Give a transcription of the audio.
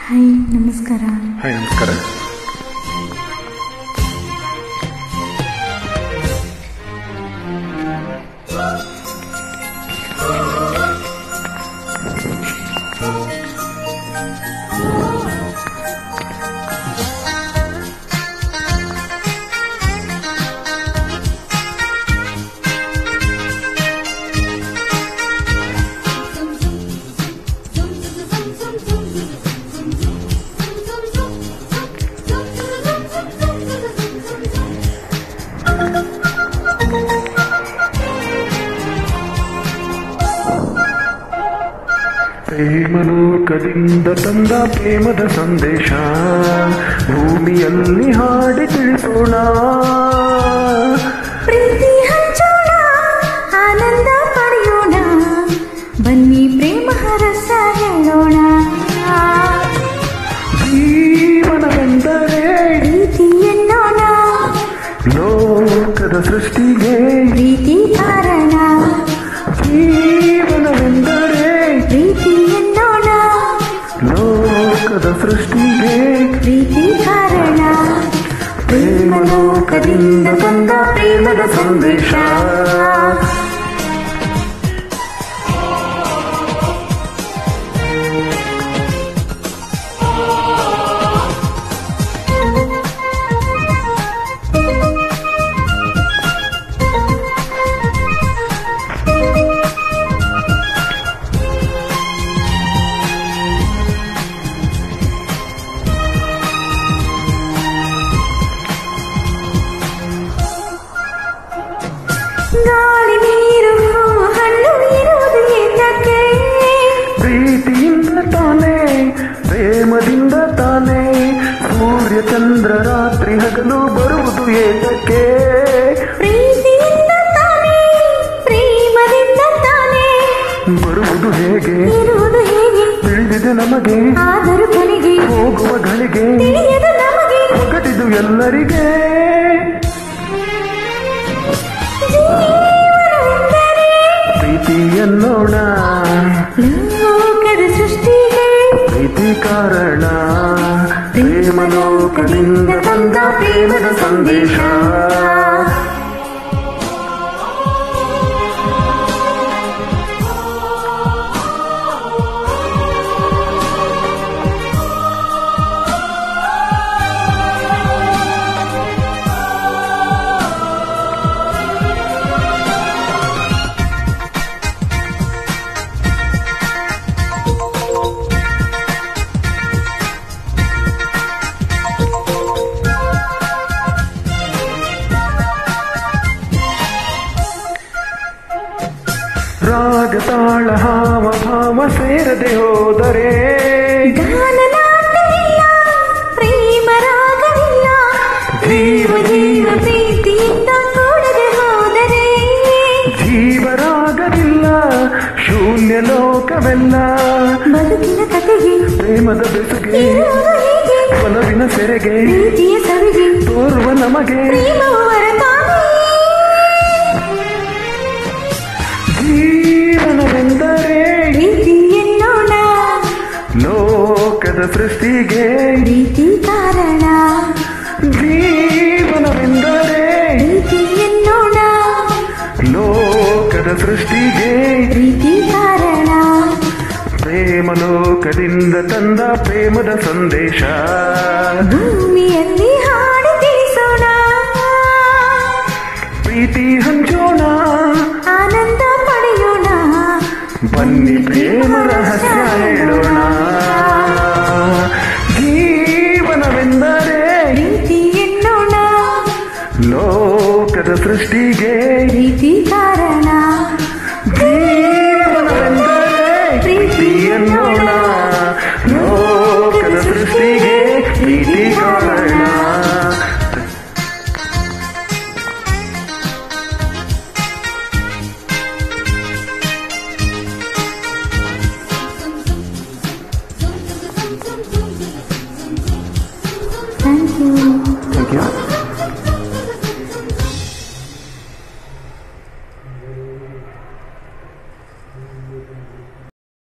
Hi ನಮಸ್ಕಾರ hi ನಮಸ್ಕಾರ ಪ್ರೇಮಲೋಕದಿಂದ ತಂದ ಪ್ರೇಮದ ಸಂದೇಶ ಭೂಮಿಯಲ್ಲಿ ಹಾಡಿ ತಿಳಿಸೋಣ ಪ್ರೀತಿ ಹಂಚೋಣ ಆನಂದ ಪಡೆಯೋಣ ಬನ್ನಿ ಪ್ರೇಮ ರಸ ಹೇಳೋಣ ಜೀವನವೆಂದರೆ ಪ್ರೀತಿ ಎನ್ನೋಣ ಲೋಕದ ಸೃಷ್ಟಿಗೆ ಪ್ರೀತಿ ಕಾರಣ ಜೀವನವೆಂದರೆ ಪ್ರೀತಿ ಎನ್ನೋಣ ಲೋಕದ ಸೃಷ್ಟಿಗೆ ಪ್ರೀತಿ ಕಾರಣ ಪ್ರೇಮಲೋಕದಿಂದ ತಂದ ಪ್ರೇಮದ ಸಂದೇಶ ಗಾಳಿ ನೀರು ಹೂವು, ಹಣ್ಣು ಇರುವುದು ಏತಕ್ಕೆ ಪ್ರೀತಿಯಿಂದ ತಾನೇ ಪ್ರೇಮದಿಂದ ತಾನೇ ಸೂರ್ಯ ಚಂದ್ರ ರಾತ್ರಿ ಹಗಲು ಬರುವುದು ಏತಕ್ಕೆ ಪ್ರೀತಿಯಿಂದ ತಾನೇ ಪ್ರೇಮದಿಂದ ತಾನೇ ಬರುವುದು ಹೇಗೆ ಇರುವುದು ಹೇಗೆ ತಿಳಿದಿದೆ ನಮಗೆ ಆದರೂ ಕೊನೆಗೆ ಹೋಗುವ ಗಳಿಗೆ ತಿಳಿಯದು ನಮಗೆ ಒಗಟಿದು ಎಲ್ಲರಿಗೆ ಜೀವನವೆಂದರೆ ಪ್ರೀತಿ ಎನ್ನೋಣ ಲೋಕದ ಸೃಷ್ಟಿಗೆ ಪ್ರೀತಿ ಕಾರಣ ಪ್ರೇಮ ಲೋಕದಿಂದ ತಂದ ಪ್ರೇಮದ ಸಂದೇಶ ರಾಗ ತಾಳ ಹಾವ ಭಾವ ಸೇರದೆ ಹೋದರೆ ಗಾನನಾಟವಿಲ್ಲ ಪ್ರೇಮ ರಾಗವಿಲ್ಲ ಜೀವ ಜೀವ ಪ್ರೀತಿಯಿಂದ ಕೂಡದೆ ಹೋದರೆ ಜೀವರಾಗವಿಲ್ಲ ಶೂನ್ಯ ಲೋಕವೆಲ್ಲ ಬದುಕಿನ ಕತೆಗೆ ಪ್ರೇಮದ ಬೆಸುಗೆ ಇರುವುದು ಹೀಗೆ ಒಲವಿನ ಸೆರೆಗೆ ಪ್ರೀತಿಯ ಸವಿಗೆ ತೋರುವ ನಮಗೆ ಪ್ರೇಮವು ಹೊರತಾನೆ ಜೀವನವೆಂದರೆ ಪ್ರೀತಿ ಎನ್ನೋಣ ಲೋಕದ ಸೃಷ್ಟಿಗೆ ಪ್ರೀತಿ ಕಾರಣ ಜೀವನವೆಂದರೆ ಪ್ರೀತಿ ಎನ್ನೋಣ ಲೋಕದ ಸೃಷ್ಟಿಗೆ ಪ್ರೀತಿ ಕಾರಣ ಪ್ರೇಮ ಲೋಕದಿಂದ ತಂದ ಪ್ರೇಮದ ಸಂದೇಶ ಭೂಮಿಯಲ್ಲಿ ಹಾಡಿ ತಿಳಿಸೋಣ ಪ್ರೀತಿ ಹಂಚೋಣ ಆನಂದ ಪಡೆಯೋಣ ಬನ್ನಿ ಪ್ರೇಮ ರಹಸ್ಯ ಹೇಳೋಣ ಜೀವನವೆಂದರೆ ಪ್ರೀತಿ ಎನ್ನೋಣ ಲೋಕದ ಸೃಷ್ಟಿಗೆ ಪ್ರೀತಿ ಕಾರಣ ಜೀವನವೆಂದರೆ ಪ್ರೀತಿ ಎನ್ನೋಣ ಲೋಕದ ಸೃಷ್ಟಿಗೆ ಪ್ರೀತಿ ಕಾರಣ ಥ್ಯಾಂಕ್ ಯು Thank you.